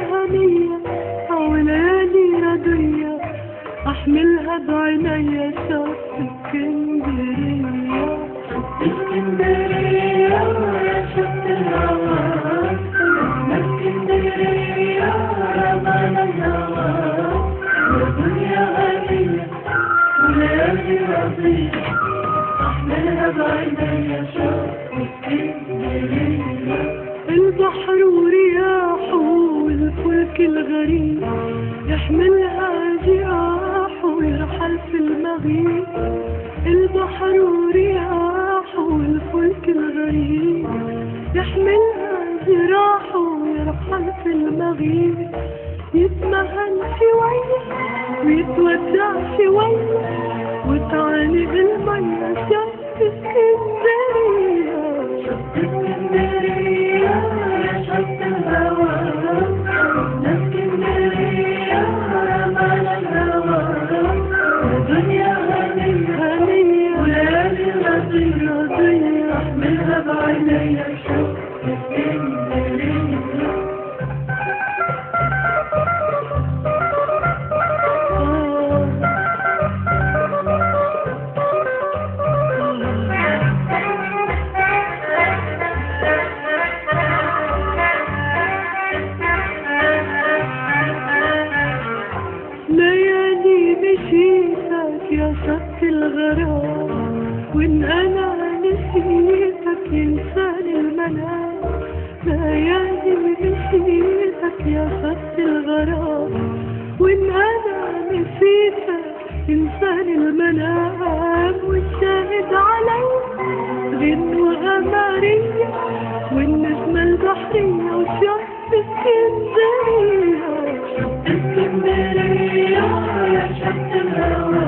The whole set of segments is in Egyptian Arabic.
هنية أو ليالي رضية أحملها بعينيا شط اسكندرية اسكندرية يا شط الهوى اسكندرية رمال الهوى ودنيا غنية وليالي رضية أحملها بعينيا شط اسكندرية البحر ورياحه والفلك الغريب يحملها جراح ويرحل في المغيب البحر ورياحه والفلك الغريب يحملها جراح ويرحل في المغيب يتمهل شوية ويتودع شوية وتعانق المية شط اسكندرية شط اسكندرية يا شط الهوى اسكندرية رمال الهوى ودنيا غنية غنية وليالي رضية رضية احملها بعينيا شط اسكندرية ليالي مشيتك يا شط الغرام وان انا نسيتك ينساني المنام ليالي مشيتك يا شط الغرام وان انا نسيتك ينساني المنام والشاهد علي غنوة قمرية والنجمة البحرية وشط اسكندرية اسكندرية يا شط الهوى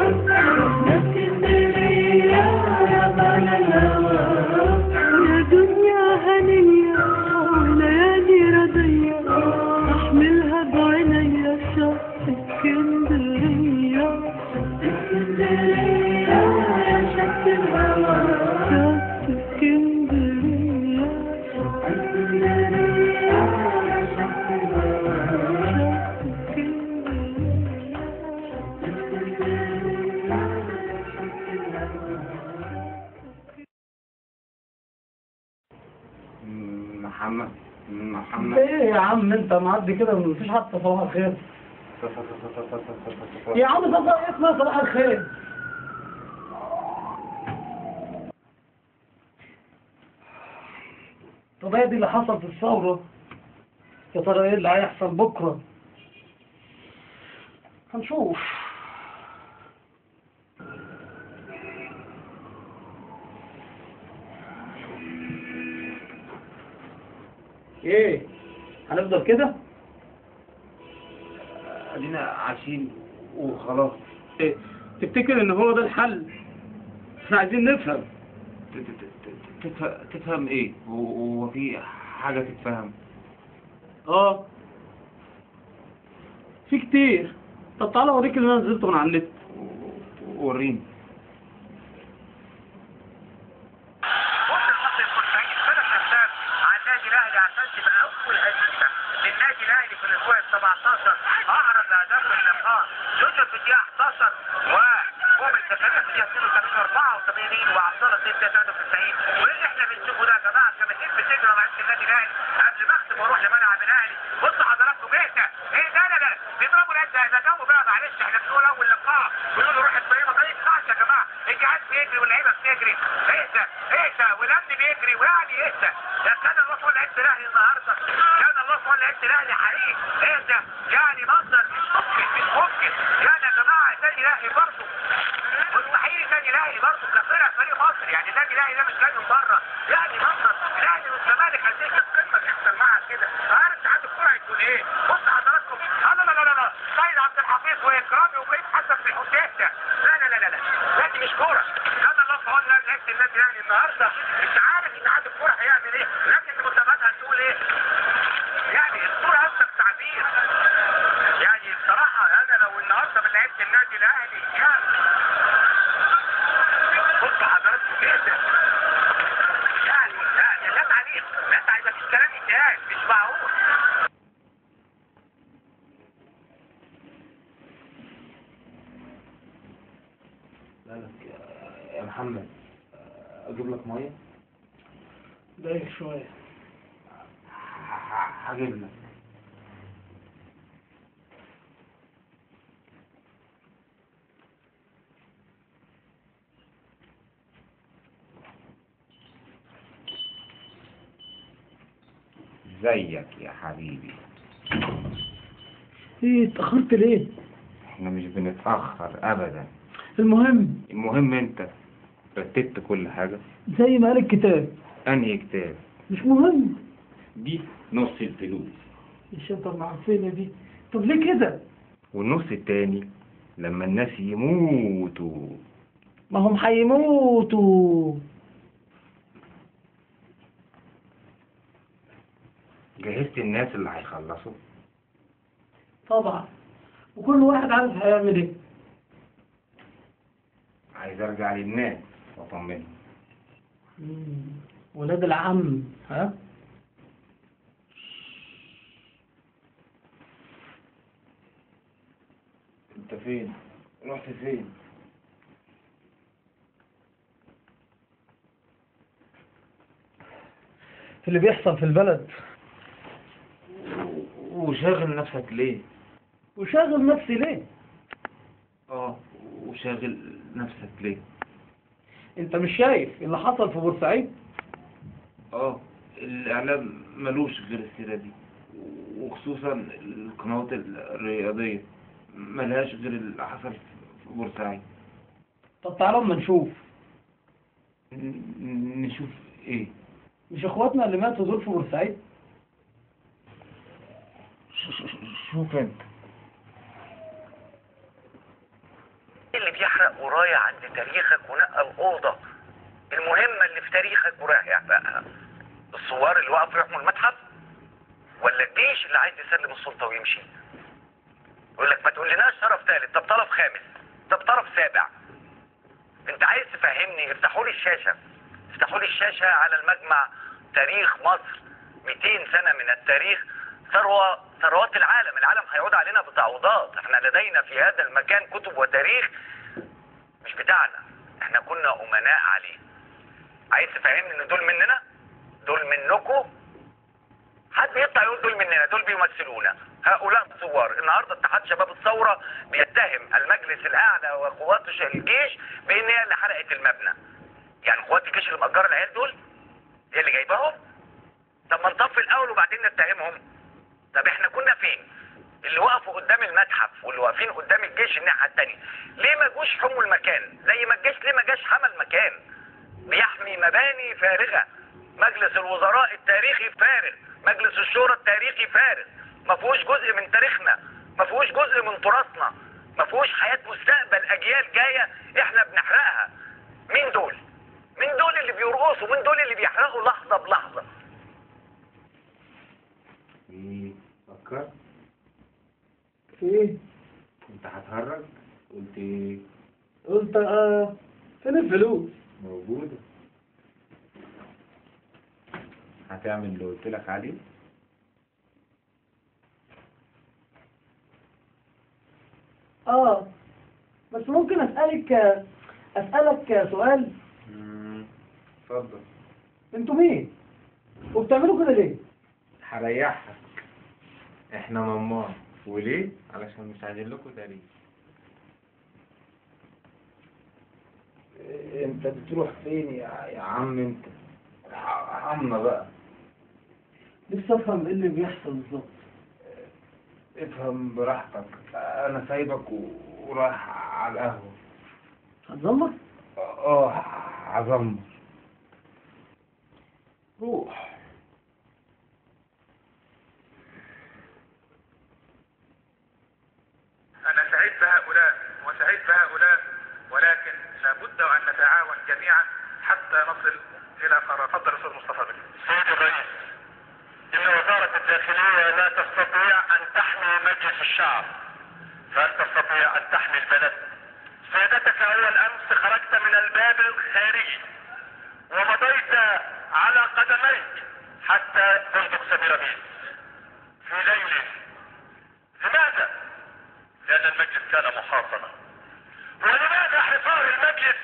اسكندرية يا بال الهوى يا دنيا هنية وليالي رضية احملها بعينيا شط اسكندرية اسكندرية يا شط الهوى شط اسكندرية اسكندرية يا شط الهوى شط محمد محمد ايه يا عم انت معدي كده مفيش حتى صباح الخير يا عم ده بقى اسمها صباح الخير طب هي دي اللي حصل في الثورة يا ترى ايه اللي هيحصل بكرة هنشوف ايه هنفضل كده ادينا عايشين وخلاص إيه؟ تفتكر ان هو ده الحل احنا عايزين نفهم ت- ت- ت- تف- تفهم ايه هو هو في حاجة تتفهم اه في كتير طب تعالى اوريك اللي انا نزلته من على النت وريني ممكن مصر يكون سعيد ثلاث اسباب على النادي الاهلي عشان تبقى اول هزيمه للنادي الاهلي في الاسبوع ال 17 اعرض اهداف اللقاء جزء في الدقيقه 11 وقوم الزكريا في الدقيقه 82 84 وعبد في الدقيقه 93 واللي احنا بنشوفه ده يا جماعه الجماهير بتجري على لعيبه النادي الاهلي قبل ما اختم واروح لملعب الاهلي بصوا حضراتكم ايه ده؟ ايه ده لا لا بيضربوا الهدى ده جو بقى معلش احنا بنقول اول لقاء بيقولوا روح الطريقه ما ينفعش يا جماعه الجهاز بيجري واللعيبه بتجري ايه ده؟ ايه ده؟ والامن بيجري ويعني ايه ده؟ ده كان الله فوق لعيبه الاهلي النهارده كان الله فوق لعيبه الاهلي حقيقي ايه ده؟ يعني منظر مش ممكن مش ممكن يعني يا جماعه النادي الاهلي برضه مستحيل النادي الاهلي برضه كفرقه فريق مصر يعني النادي الاهلي ده مش جاي من بره يعني منظر الاهلي والزمالك قد ايه كانت قصه تحصل معاها كده عارف اتحاد الكوره هيكون ايه؟ بص حضراتكم لا لا لا لا لا سيد عبد الحفيظ واكرامي وبقيت حسن في الحداده لا لا لا لا لا لا دي مش كوره كان الله في عون لعيبه النادي الاهلي النهارده انت عارف اتحاد الكوره هيعمل ايه لكن المسابقات هتقول ايه؟ يعني الصوره اكثر تعبير يعني بصراحه انا لو النهارده من لعيبه النادي الاهلي يعني بص حضراتكم كده يعني يعني لا تعليق لا تعليق مفيش كلام يتقال مش معقول اسالك يا- يا محمد اجيب لك ميه دايخ شوية ه- ه- هجيب لك ازيك يا حبيبي ايه اتأخرت ليه احنا مش بنتأخر ابدا المهم المهم انت رتبت كل حاجة زي ما قال الكتاب انهي كتاب مش مهم دي نص الفلوس الشنطة المعفنة دي طب ليه كده والنص التاني لما الناس يموتوا ما هم هيموتوا جهزت الناس اللي هيخلصوا طبعا وكل واحد عارف هيعمل ايه عايز ارجع للناس واطمنهم مم. ولاد العم ها انت فين رحت فين اللي بيحصل في البلد وشاغل نفسك ليه وشاغل نفسي ليه اه وشاغل نفسك ليه انت مش شايف اللي حصل في بورسعيد اه الاعلام ملوش غير السيرة دي وخصوصا القنوات الرياضية ملهاش غير اللي حصل في بورسعيد طب تعالوا اما نشوف ن- نشوف ايه مش اخواتنا اللي ماتوا دول في بورسعيد ش- ش- شوف انت اللي بيحرق ورايا عند تاريخك ونقى الأوضة المهمة اللي في تاريخك ورايح يحرقها الثوار اللي وقفوا يحموا المتحف ولا الجيش اللي عايز يسلم السلطة ويمشي يقول لك ما تقولناش طرف ثالث طب طرف خامس طب طرف سابع انت عايز تفهمني افتحوا لي الشاشة افتحوا لي الشاشة على المجمع تاريخ مصر 200 سنة من التاريخ ثروة ثروات العالم العالم هيعود علينا بتعويضات احنا لدينا في هذا المكان كتب وتاريخ مش بتاعنا احنا كنا امناء عليه عايز تفهمني ان دول مننا دول منكم حد يطلع يقول دول مننا دول بيمثلونا هؤلاء الثوار النهارده اتحاد شباب الثوره بيتهم المجلس الاعلى وقوات الجيش بان هي اللي حرقت المبنى يعني قوات الجيش اللي مأجره العيال دول هي اللي جايباهم طب ما نطفي الاول وبعدين نتهمهم طب احنا كنا فين اللي وقفوا قدام المتحف واللي واقفين قدام الجيش الناحيه التانيه ليه ما جوش حموا المكان زي ما الجيش ليه ما جاش حمى المكان بيحمي مباني فارغه مجلس الوزراء التاريخي فارغ مجلس الشورى التاريخي فارغ ما فيهوش جزء من تاريخنا ما فيهوش جزء من تراثنا ما فيهوش حياه مستقبل اجيال جايه احنا بنحرقها مين دول مين دول اللي بيرقصوا مين دول اللي بيحرقوا لحظه بلحظه ايه فكرت ايه انت هتهرج قلت ايه قلت اه فين الفلوس موجودة هتعمل اللي قلت لك عليه اه بس ممكن اسالك اسالك سؤال اتفضل انتوا مين وبتعملوا كده ليه هريحك احنا ماما وليه علشان مش عايزين لكم تاريخ انت بتروح فين يا, يا عم انت ع- عمنا بقى نفسي افهم ايه اللي بيحصل بالظبط افهم براحتك انا سايبك و- ورايح على القهوة هتزمر اه عظمت روح أنا سعيد بهؤلاء وسعيد بهؤلاء ولكن لابد أن نتعاون جميعا حتى نصل إلى قرار تفضل أستاذ مصطفى بك سيد الرئيس إن وزارة الداخلية لا تستطيع أن تحمي مجلس الشعب فهل تستطيع أن تحمي البلد؟ سيادتك أول أمس خرجت من الباب الخارجي ومضيت على قدميك حتى فندق سميرابيس في ليل لماذا؟ لأن المجلس كان محاصرا ولماذا حصار المجلس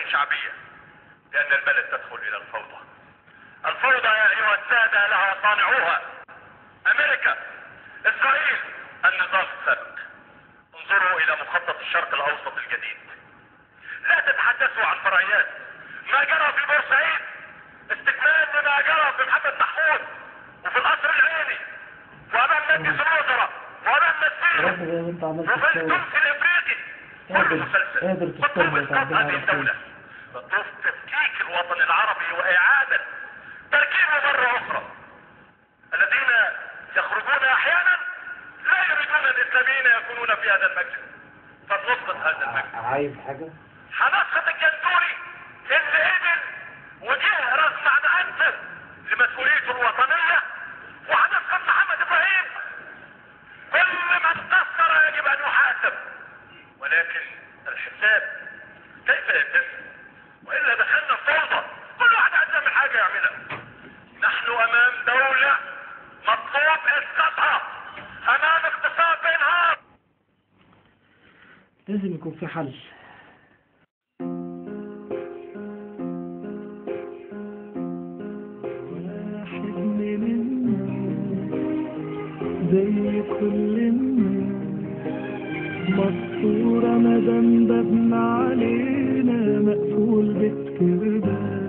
شعبية لأن البلد تدخل إلى الفوضى الفوضى يا أيها السادة لها صانعوها أمريكا إسرائيل النظام السابق انظروا إلى مخطط الشرق الأوسط الجديد لا تتحدثوا عن فرعيات ما جرى في بورسعيد استكمال لما جرى في محمد محمود وفي القصر العيني وأمام مجلس الوزراء وأمام يا رب مسير زي ما انت عملت وفي تسوي التونسي الافريقي كل قادر- مسلسل قادر تستنى مطلوب اسقاط تعديل هذه على طول. الدولة مطلوب تفكيك الوطن العربي واعادة تركيبه مرة اخرى الذين يخرجون احيانا لا يريدون الاسلاميين يكونون في هذا المجلس فنسقط هذا المجلس عايز حاجة؟ هنسقط الجنزوري اللي قبل وجه رغم عن انفه لمسؤوليته الوطنية وهنسقط محمد ابراهيم كل من قصر يجب ان يحاسب ولكن الحساب كيف يتم والا دخلنا في فوضى كل واحد عايز يعمل حاجه يعملها نحن امام دوله مطلوب اسقاطها امام اقتصاد بينهار لازم يكون في حل واحد من الناس زي كل الناس مقصورة مدام بابنا علينا مقفول بالكرداس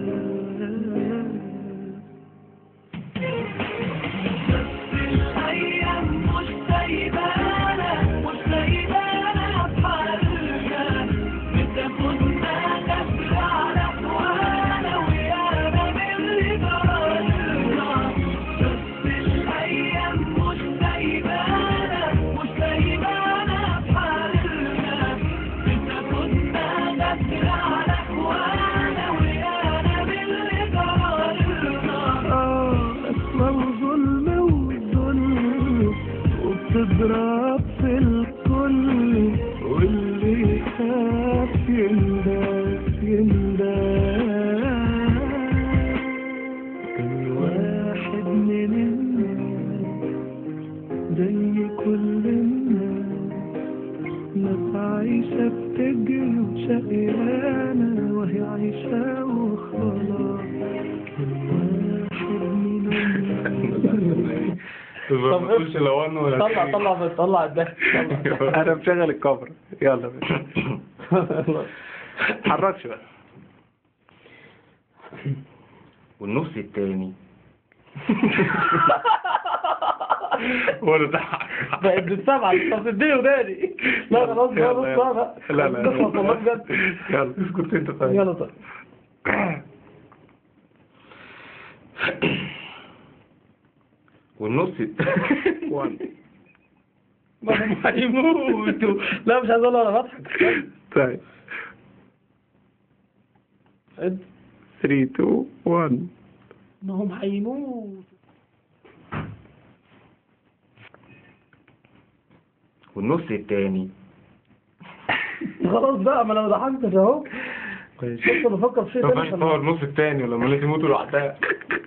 الأيام مش سايبانا مش سايبانا في حالنا بتاخدنا غفلة على أحوانا ويانا من اللي جرالنا بس الأيام مش سايبانا مش سايبانا في حالنا بتاخدنا غفلة على أحوانا ويانا من اللي جرالنا اسمى الظلم والظلم وبتضرب في الكل واللي خاف ينداس ينداس كان واحد من الناس زي كل الناس ناس عايشة بتجري وشقيانة وهي عايشة وخلاص كان واحد من الناس ما بتقولش لا وان ولا طلع اتنين. طلع طلع الضحك طلع انا مشغل الكاميرا يلا بقى حركش بقى والنص التاني ولا ده بقت بالسبعة طب تديني وداني لا خلاص بقى يلا، نص يلا. بقى لا، لا. نخلص والله بجد يلا اسكت انت طيب يلا طيب والنص التاني وان ما هم هيموتوا لا مش عايز اقول انا بضحك طيب 3 2 1 ما هم هيموتوا والنص التاني خلاص بقى ما انا ما ضحكتش اهو ماشي بص بفكر في شيء ما تاني ينفعش عشان- تصور النص التاني ولما الناس يموتوا لوحدها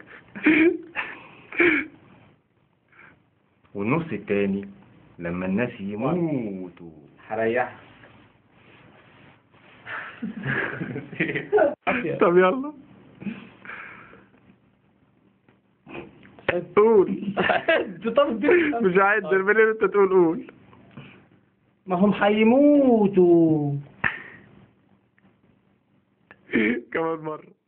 والنص التاني لما الناس يموتوا هريحك طب يلا قول طب اديني- مش عايز المليون انت تقول قول ما هم هيموتوا كمان مرة